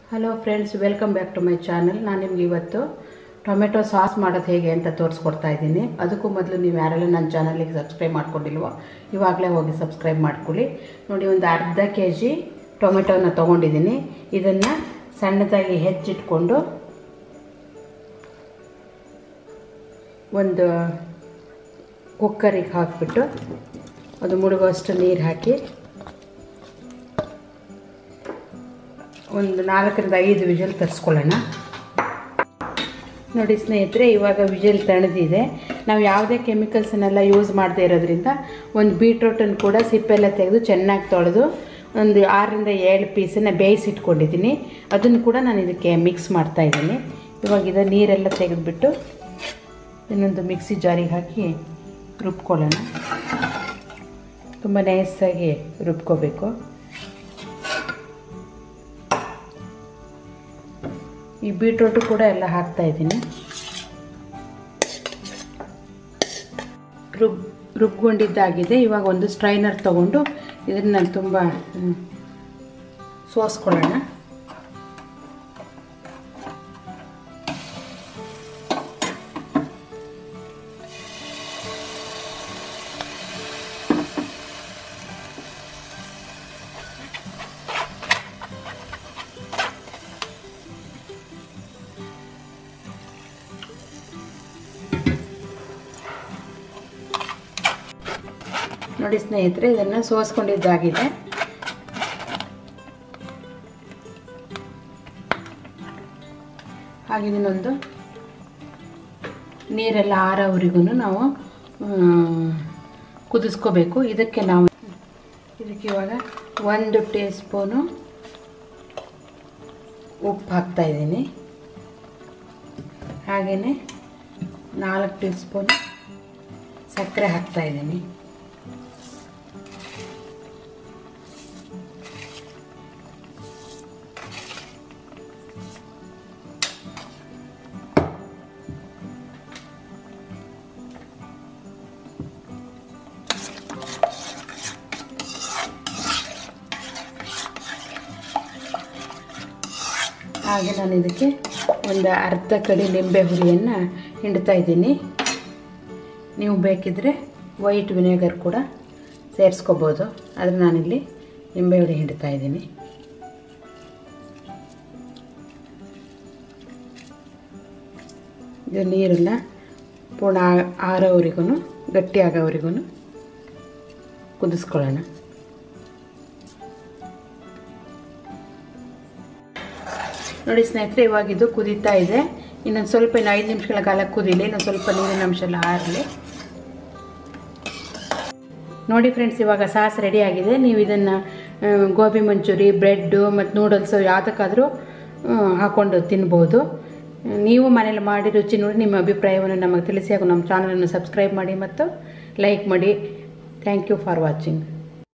hello friends welcome back to my channel ನಾನು ನಿಮ್ಗೆ ಇವತ್ತು ಟೊಮೆಟೊ ಸಾಸ್ ಮಾಡೋದು ಹೇಗೆ ಅಂತ ತೋರಿಸ್ಕೊಡ್ತಾ ಇದ್ದೀನಿ ಅದಕ್ಕೂ ಮೊದಲು ನೀವು ಯಾರೆಲ್ಲ ನನ್ನ ಚಾನಲಿಗೆ ಸಬ್ಸ್ಕ್ರೈಬ್ ಮಾಡ್ಕೊಂಡಿಲ್ವೋ ಇವಾಗಲೇ ಹೋಗಿ ಸಬ್ಸ್ಕ್ರೈಬ್ ಮಾಡ್ಕೊಳ್ಳಿ ನೋಡಿ ಒಂದು ಅರ್ಧ ಕೆ ಜಿ ಟೊಮೆಟೊನ ತೊಗೊಂಡಿದ್ದೀನಿ ಇದನ್ನು ಸಣ್ಣದಾಗಿ ಹೆಚ್ಚಿಟ್ಕೊಂಡು ಒಂದು ಕುಕ್ಕರಿಗೆ ಹಾಕಿಬಿಟ್ಟು ಅದು ಮುಳುಗುವಷ್ಟು ನೀರು ಹಾಕಿ ಒಂದು ನಾಲ್ಕರಿಂದ ಐದು ವಿಜಲ್ ತರಿಸ್ಕೊಳ್ಳೋಣ ನೋಡಿ ಸ್ನೇಹಿತರೆ ಇವಾಗ ವಿಜಲ್ ತಣದಿದೆ ನಾವು ಯಾವುದೇ ಕೆಮಿಕಲ್ಸನ್ನೆಲ್ಲ ಯೂಸ್ ಮಾಡದೇ ಇರೋದ್ರಿಂದ ಒಂದು ಬೀಟ್ರೂಟನ್ನು ಕೂಡ ಸಿಪ್ಪೆಲ್ಲ ತೆಗೆದು ಚೆನ್ನಾಗಿ ತೊಳೆದು ಒಂದು ಆರರಿಂದ ಏಳು ಪೀಸನ್ನು ಬೇಯಿಸಿಟ್ಕೊಂಡಿದ್ದೀನಿ ಅದನ್ನು ಕೂಡ ನಾನು ಇದಕ್ಕೆ ಮಿಕ್ಸ್ ಮಾಡ್ತಾ ಇದ್ದೀನಿ ಇವಾಗ ಇದು ನೀರೆಲ್ಲ ತೆಗೆದುಬಿಟ್ಟು ಇನ್ನೊಂದು ಮಿಕ್ಸಿ ಜಾರಿಗೆ ಹಾಕಿ ರುಬ್ಕೊಳ್ಳೋಣ ತುಂಬ ನೈಸಾಗಿ ರುಬ್ಕೋಬೇಕು ಈ ಬೀಟ್ರೂಟು ಕೂಡ ಎಲ್ಲ ಹಾಕ್ತಾ ಇದ್ದೀನಿ ರುಬ್ ರುಬ್ಕೊಂಡಿದ್ದಾಗಿದೆ ಇವಾಗ ಒಂದು ಸ್ಟ್ರೈನರ್ ತೊಗೊಂಡು ಇದನ್ನು ನಾನು ತುಂಬ ಸೋಸ್ಕೊಳ್ಳೋಣ ನೋಡಿ ಸ್ನೇಹಿತರೆ ಇದನ್ನು ಸೋಸ್ಕೊಂಡಿದ್ದಾಗಿದೆ ಹಾಗೆ ಇದನ್ನೊಂದು ನೀರೆಲ್ಲ ಆರೋವರೆಗೂ ನಾವು ಕುದಿಸ್ಕೋಬೇಕು ಇದಕ್ಕೆ ನಾವು ಇದಕ್ಕೆ ಇವಾಗ ಒಂದು ಟೀ ಸ್ಪೂನು ಉಪ್ಪು ಹಾಕ್ತಾ ಇದ್ದೀನಿ ಹಾಗೆಯೇ ನಾಲ್ಕು ಟೀ ಸ್ಪೂನ್ ಸಕ್ಕರೆ ಹಾಕ್ತಾ ಇದ್ದೀನಿ ಹಾಗೆ ನಾನು ಇದಕ್ಕೆ ಒಂದು ಅರ್ಧ ಕಡಿ ನಿಂಬೆ ಹುಳಿಯನ್ನು ಹಿಂಡ್ತಾ ಇದ್ದೀನಿ ನೀವು ಬೇಕಿದ್ದರೆ ವೈಟ್ ವಿನೆಗರ್ ಕೂಡ ಸೇರಿಸ್ಕೋಬೋದು ಆದರೆ ನಾನಿಲ್ಲಿ ನಿಂಬೆ ಹುಳಿ ಹಿಂಡ್ತಾ ಇದ್ದೀನಿ ಇದು ನೀರೆಲ್ಲ ಪೂರ್ಣ ಆರೋವರೆಗೂ ಗಟ್ಟಿ ಆಗೋವರೆಗೂ ಕುದಿಸ್ಕೊಳ್ಳೋಣ ನೋಡಿ ಸ್ನೇಹಿತರೆ ಇವಾಗ ಇದು ಕುದೀತಾ ಇದೆ ಇನ್ನೊಂದು ಸ್ವಲ್ಪ ಇನ್ನು ಐದು ನಿಮಿಷಗಳ ಕಾಲ ಕುದೀಲಿ ಇನ್ನೊಂದು ಸ್ವಲ್ಪ ನೀರಿನ ಅಂಶ ಎಲ್ಲ ಆರಲಿ ನೋಡಿ ಫ್ರೆಂಡ್ಸ್ ಇವಾಗ ಸಾಸ್ ರೆಡಿ ಆಗಿದೆ ನೀವು ಇದನ್ನು ಗೋಬಿ ಮಂಚೂರಿ ಬ್ರೆಡ್ಡು ಮತ್ತು ನೂಡಲ್ಸು ಯಾವುದಕ್ಕಾದರೂ ಹಾಕ್ಕೊಂಡು ತಿನ್ಬೋದು ನೀವು ಮನೇಲಿ ಮಾಡಿ ರುಚಿ ನೋಡಿ ನಿಮ್ಮ ಅಭಿಪ್ರಾಯವನ್ನು ನಮಗೆ ತಿಳಿಸಿ ಹಾಗೂ ನಮ್ಮ ಚಾನಲನ್ನು ಸಬ್ಸ್ಕ್ರೈಬ್ ಮಾಡಿ ಮತ್ತು ಲೈಕ್ ಮಾಡಿ ಥ್ಯಾಂಕ್ ಯು ಫಾರ್ ವಾಚಿಂಗ್